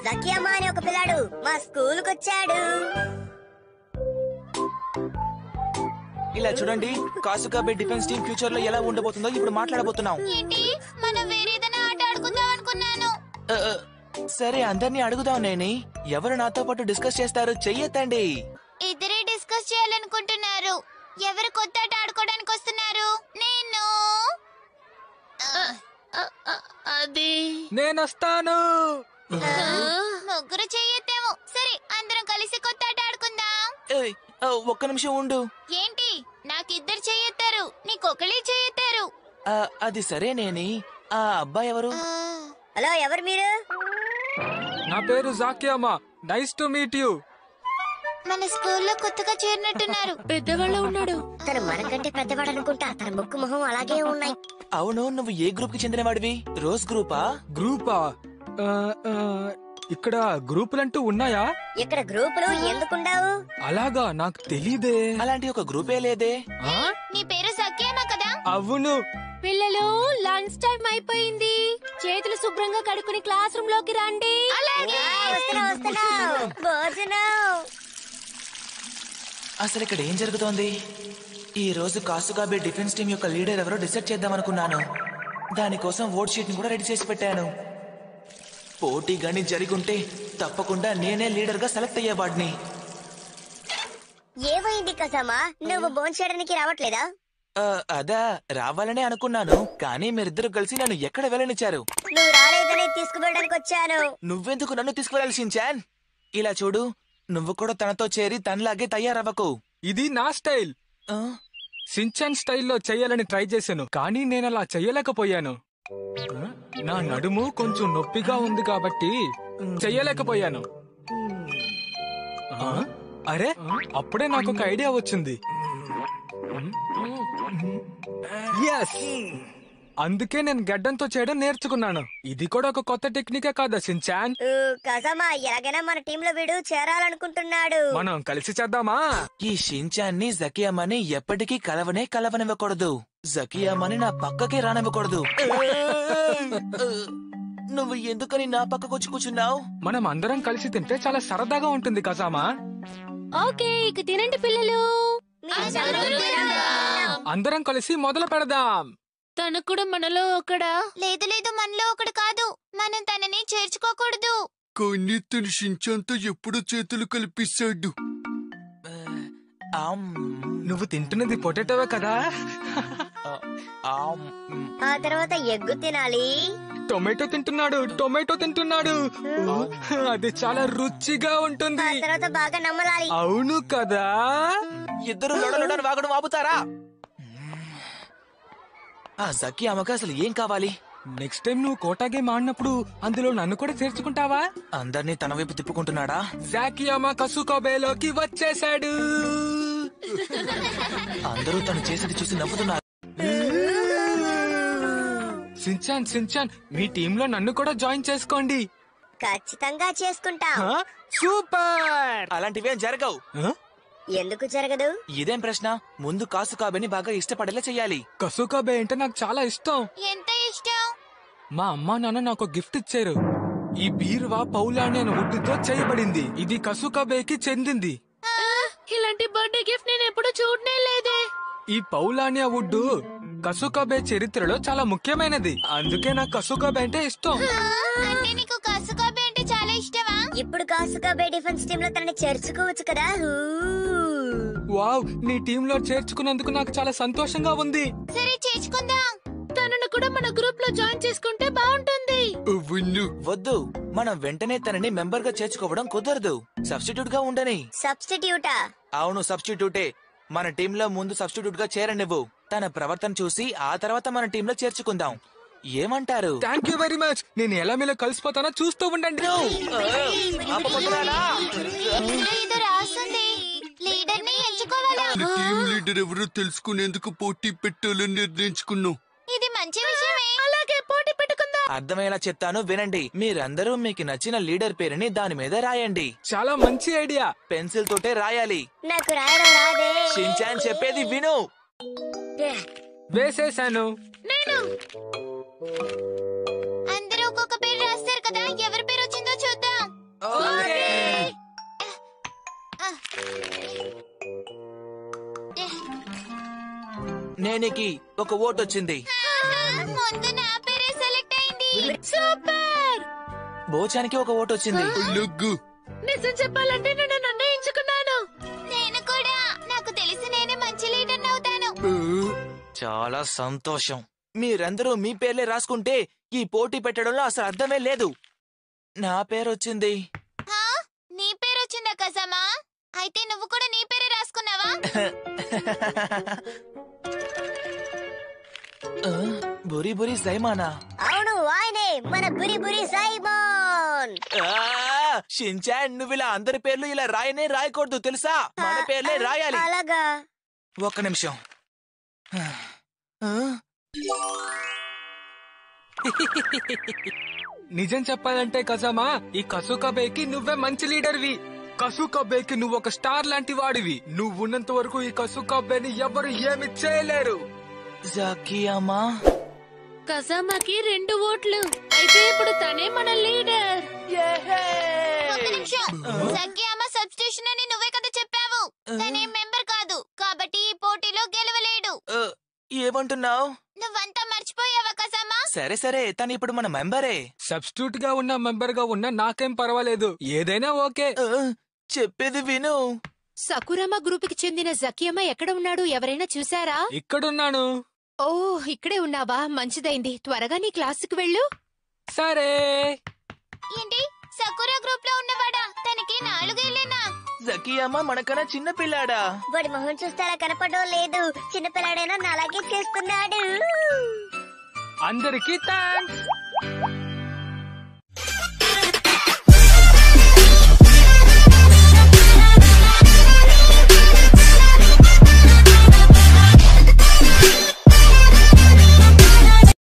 జకియమ్మ అనే ఒక పిల్లాడు మా స్కూల్ వచ్చాడు ఇలా చూడండి కాసుకాబే డిఫెన్స్ టీం ఫ్యూచర్ లో ఎలా ఉండబోతుందో ఇప్పుడు మాట్లాడబోతున్నాం ఏంటి మనం వేరే ఏదైనా ఆట ఆడుకుందాం అనుకున్నాను ఆ, ఆ, సరే అందరినీ అడుగుదాం నేని ఎవరు నాతో పాటు డిస్కస్ చేస్తారు చెయ్యొద్దండి ఇద్దరే డిస్కస్ చేయాలనుకుంటున్నారు ఎవరు కొత్త ఆట ఆడుకోవడానికి వస్తున్నారు నేను అది నేనొస్తాను ముగ్గురు చెయ్యొద్దేమో సరే అందరం కలిసి కొత్త ఆట ఆడుకుందాం ఏయ్, ఆ, ఒక్క నిమిషం ఉండు ఏంటి నాకు ఇద్దరు చెయ్యొత్తారు నీకొకళ్ళే చెయ్యొత్తారు ఆ, అది సరే నేని ఆ అబ్బాయి ఎవరు హలో ఎవరు మీరు నా పేరు జాకియామా నైస్ టు మీట్ యు మన స్కూల్లో కొత్తగా చేరినట్టున్నారు పెద్దవాళ్ళు ఉన్నాడు తను మనకంటే పెద్దవాడు అనుకుంటా తన ముక్కు మొహం అలాగే ఉన్నాయి అవును నువ్వు ఏ గ్రూప్ కి చెందినవాడివి రోజ్ గ్రూపా గ్రూపా ఆ, ఆ, ఇక్కడ గ్రూపులంటూ ఉన్నాయా ఇక్కడ గ్రూపులు ఎందుకుండావు అలాగా నాకు తెలీదే అలాంటి ఒక గ్రూపే లేదే ఆ? నీ పేరు సత్యానా కదా అవును పిల్లలు లంచ్ టైం అయిపోయింది చేతులు శుభ్రంగా కడుక్కుని క్లాస్ రూమ్ లోకి రండి అలాగే వస్తున్నా వస్తున్నా భోజనం అసలు ఇక్కడ ఏం జరుగుతోంది ఈ రోజు కాసుకాబే డిఫెన్స్ టీం యొక్క లీడర్ ఎవరో డిసైడ్ చేద్దాం అనుకున్నాను దానికోసం ఓట్ షీట్ ని కూడా రెడీ చేసి పెట్టాను పోటీ గని జరిగుంటే తప్పకుండా నేనే లీడర్ గా సెలెక్ట్ అయ్యేవాడిని ఏమైంది కసమా నువ్వు భోంచేయడానికి రావట్లేదా ఆ, అదా రావాలనే అనుకున్నాను కానీ మీరిద్దరు కలిసి నన్ను ఎక్కడ వెళ్ళనిచ్చారు నువ్వు రాలేదని తీసుకువెళ్ళడానికి వచ్చాను నువ్వెందుకు నన్ను తీసుకువెళ్ళాలి షించాన్ ఇలా చూడు నువ్వు కూడా తనతో చేరి తనలాగే తయారవ్వకు ఇది నా స్టైల్ ఆ, సించన్ స్టైల్లో చెయ్యాలని ట్రై చేశాను కానీ నేను అలా చెయ్యలేకపోయాను ఆ? నా నడుము కొంచెం నొప్పిగా ఉంది కాబట్టి చెయ్యలేకపోయాను ఆ? అరే అప్పుడే నాకు ఒక ఐడియా వచ్చింది ఎస్ అందుకే నేను గడ్డంతో చేయడం నేర్చుకున్నాను ఇది కూడా ఒక కొత్త టెక్నికే కాదా సించాన్ ఊ, కసమా ఎలాగైనా మన టీంలో లో వీడు చేరాలనుకుంటున్నాడు మనం కలిసి చేద్దామా ఈ షించాన్ని జకియామని ఎప్పటికీ కలవనే కలవనివ్వకూడదు జకియామని నా పక్కకే రానివ్వకూడదు నువ్వు ఎందుకని నా పక్కకు వచ్చి కూర్చున్నావు మనం అందరం కలిసి తింటే చాలా సరదాగా ఉంటుంది కసామా ఓకే ఇక తినండి పిల్లలు అందరం కలిసి మొదలు పెడదాం తను కూడా మనలో ఒకడా లేదు లేదు మనలో ఒకడు కాదు మనం తనని చేర్చుకోకూడదు కానీ తను షించాన్తో ఎప్పుడు చేతులు కల్పిస్తాడు ఆమ్, నువ్వు తింటున్నది పొటాటోవే కదా ఆమ్, ఆ తర్వాత ఎగ్గు తినాలి టొమాటో తింటున్నాడు టొమాటో తింటున్నాడు అది చాలా రుచిగా ఆ ఉంటుంది తర్వాత బాగా నమ్మలాలి అవును కదా ఇద్దరు లొడలొడని వాగడం ఆపుతారా ఆ జకియామకి అసలు ఏం కావాలి నెక్స్ట్ టైం నువ్వు కోటా గేమ్ ఆడినప్పుడు అందులో నన్ను కూడా చేర్చుకుంటావా అందరినీ తన వైపు తిప్పుకుంటున్నాడా జాకియామా కసుకోబేలోకి వచ్చేసాడు అందరూ తను చేసేది చూసి నవ్వుతున్నారు సించాన్ సించాన్ మీ టీంలో నన్ను కూడా జాయిన్ చేసుకోండి ఖచ్చితంగా చేసుకుంటాం హా? సూపర్ అలాంటివేం జరగవు హా? ఎందుకు జరగదు ఇదేం ప్రశ్న ముందు కాసు కాబని బాగా ఇష్టపడేలా చెయ్యాలి కసుకోబే అంటే నాకు చాలా ఇష్టం ఎంత ఇష్టం మా అమ్మా నాన్న నాకు ఒక గిఫ్ట్ ఇచ్చారు ఈ బీరువా పౌలాని అనే వుడ్డుతో చేయబడింది ఇది కసుకబేకి చెందింది ఇలాంటి బర్త్డే గిఫ్ట్ నేను ఎప్పుడు చూడనే లేదే ఈ పౌలానియా వుడ్డు కసుకబే చరిత్రలో చాలా ముఖ్యమైనది అందుకే నాకు కసుకబే అంటే ఇష్టం అంటే నీకు కసుకాబే అంటే చాలా ఇష్టమా ఇప్పుడు కాసుగా బే డిఫెన్స్ టీమ్ లో తనని చేర్చుకోవచ్చు కదా ఊ. వావ్ నీ టీమ్ లో చేర్చుకున్నందుకు నాకు చాలా సంతోషంగా ఉంది సరే చేర్చుకుందాం తనను కూడా మన గ్రూప్ లో జాయిన్ చేసుకుంటే బాగుంటుంది అవును వద్దు మనం వెంటనే తనని మెంబర్ గా చేర్చుకోవడం కుదరదు సబ్స్టిట్యూట్ గా ఉండని సబ్స్టిట్యూటా అవును సబ్స్టిట్యూటే మన టీంలో ముందు సబ్స్టిట్యూట్ గా చేరనివ్వు తన ప్రవర్తన చూసి ఆ తర్వాత మన టీంలో చేర్చుకుందాం ఏమంటారు థ్యాంక్ యూ వెరీ మచ్ నేను ఎలా మీలో కలిసిపోతానో చూస్తూ ఉండండి ఇందులో ఏదో రాస్తుంది లీడర్ ని ఎంచుకోవాలా మన టీం లీడర్ ఎవరో తెలుసుకునేందుకు పోటీ పెట్టాలని నిర్ణయించుకున్నాం ఇది మంచి విషయమే అలాగే పోటీ పెట్టుకుందాం అర్థమయ్యేలా చెప్తాను వినండి మీరందరూ మీకు నచ్చిన లీడర్ పేరుని దాని మీద రాయండి చాలా మంచి ఐడియా పెన్సిల్ తోటే రాయాలి నాకు రాయడం రాదే షించాన్ చెప్పేది విను వేసేసాను నేను అందరూ ఒక్కొక్క పేరు రాస్తారు కదా ఎవరి పేరు వచ్చిందో చూద్దాం నేనికి ఒక ఓటు వచ్చింది ముందు నా పేరే సెలెక్ట్ అయింది సూపర్ బోచానికి ఒక ఓటు వచ్చింది అలాగా నిజం చెప్పాలంటే నేను నిర్ణయించుకున్నాను నేను కూడా నాకు తెలిసి నేనే మంచి లీడర్ అవుతాను ఆ, చాలా సంతోషం మీరందరూ మీ పేర్లే రాసుకుంటే ఈ పోటీ పెట్టడంలో అసలు అర్థమే లేదు నా పేరు వచ్చింది హా? నీ పేరు వచ్చిందా కసమా అయితే నువ్వు కూడా నీ పేరే రాసుకున్నావా ఆ, బురి బురి సైమానా అవును ఆయనే మన బురి బురి సైమోన్ ఆ, షించాన్ నువ్వు ఇలా అందరి పేర్లు ఇలా రాయనే రాయకూడదు తెలుసా మన పేర్లే రాయాలి అలాగా ఒక్క నిమిషం ఆ, నిజం చెప్పాలంటే కజమా ఈ కసుకబేకి నువ్వే మంచి లీడర్వి కసుకబేకి నువ్వు ఒక స్టార్ లాంటి వాడివి నువ్వు ఉన్నంత వరకు ఈ కసుకబేని ఎవరు ఏమి చేయలేరు జకియమ్మా కసామాకి రెండు ఓట్లు అయితే ఇప్పుడు తనే మన లీడర్ ఒక నిమిషం సగ్యామ సబ్స్టిట్యూషన్ అని నువ్వే కదా చెప్పావు తనే మెంబర్ కాదు కాబట్టి ఈ పోటీలో గెలవలేడు ఆ, ఏమంటున్నావు నువ్వంతా మర్చిపోయావా కసామా సరే సరే తను ఇప్పుడు మన మెంబరే సబ్స్టిట్యూట్ గా ఉన్న మెంబర్ గా ఉన్న నాకేం పర్వాలేదు ఏదైనా ఓకే ఆ, చెప్పేది విను సకురామా గ్రూప్ కి చెందిన జకియమ్మ ఎక్కడ ఉన్నాడు ఎవరైనా చూసారా ఇక్కడున్నాను ఓ ఇక్కడే ఉన్నావా మంచిదైంది త్వరగా నీ క్లాసుకు వెళ్ళు సరే ఏంటి సకురా గ్రూప్ లో ఉన్నవాడా తనకి నాలుగేళ్లేనా జకియమ్మ మనకన్నా చిన్న పిల్లాడా వాడి మొహం చూస్తే అలా కనపడడం లేదు చిన్నపిల్లాడైనా నాలాగే చేస్తున్నాడు అందరికీ థ్యాంక్స్